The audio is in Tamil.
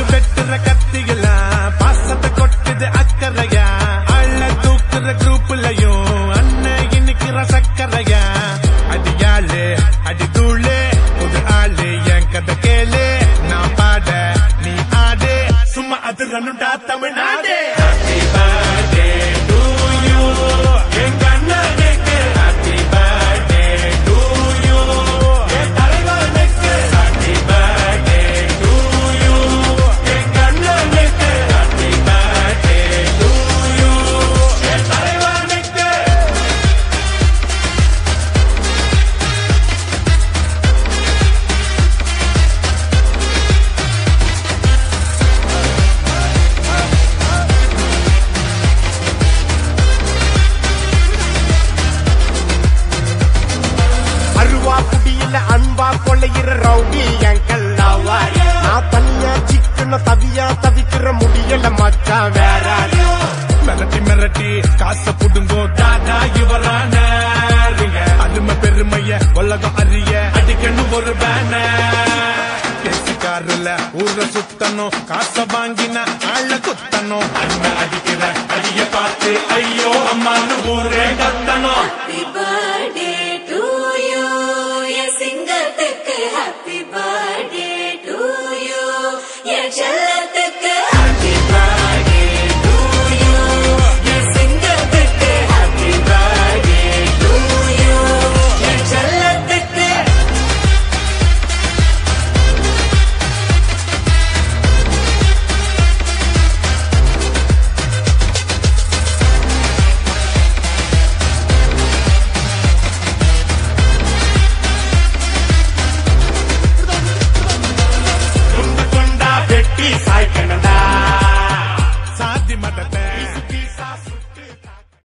வெட்டுற கத்தியெல்லாம் பாசத்தை கொட்டுது அக்கறையா அள்ள தூக்குற குரூப்லயும் அண்ணன் இன்னைக்கு சக்கரையா அடியாளு அடி தூளு புது ஆளு என் கதை கேளு நான் பாட நீ ஆடு சும்மா அது ரன்னுடா Tamil Nadu Happy birthday to you. எங்க அண்ணனுக்கு happy birthday to you. என் தலைவனுக்கு happy birthday to you. எங்க அண்ணனுக்கு happy birthday to you. என் தலைவனுக்கு அருவா குடியில அன்பா கொள்ளையிற ரவுடி எங்கள் நான் தனியா சிக்கன தவியா தவிக்கிற முடியல மச்சான் வேற ஆளு. மிரட்டி மிரட்டி காசை புடுங்கோ தாதா இவரான அருமை பெருமைய உலகம் அறிய அடிக்கணும் ஒரு பேனர்ல ஊர சுத்தணும் காசை வாங்கின ஆள குத்தணும் அண்ணன் அடிக்கிற அடிய பார்த்து ஐயோ அம்மான்னு ஊரே கத்தணும் Happy birthday to you. என் சிங்கத்துக்கு happy birthday to you. என் செல்ல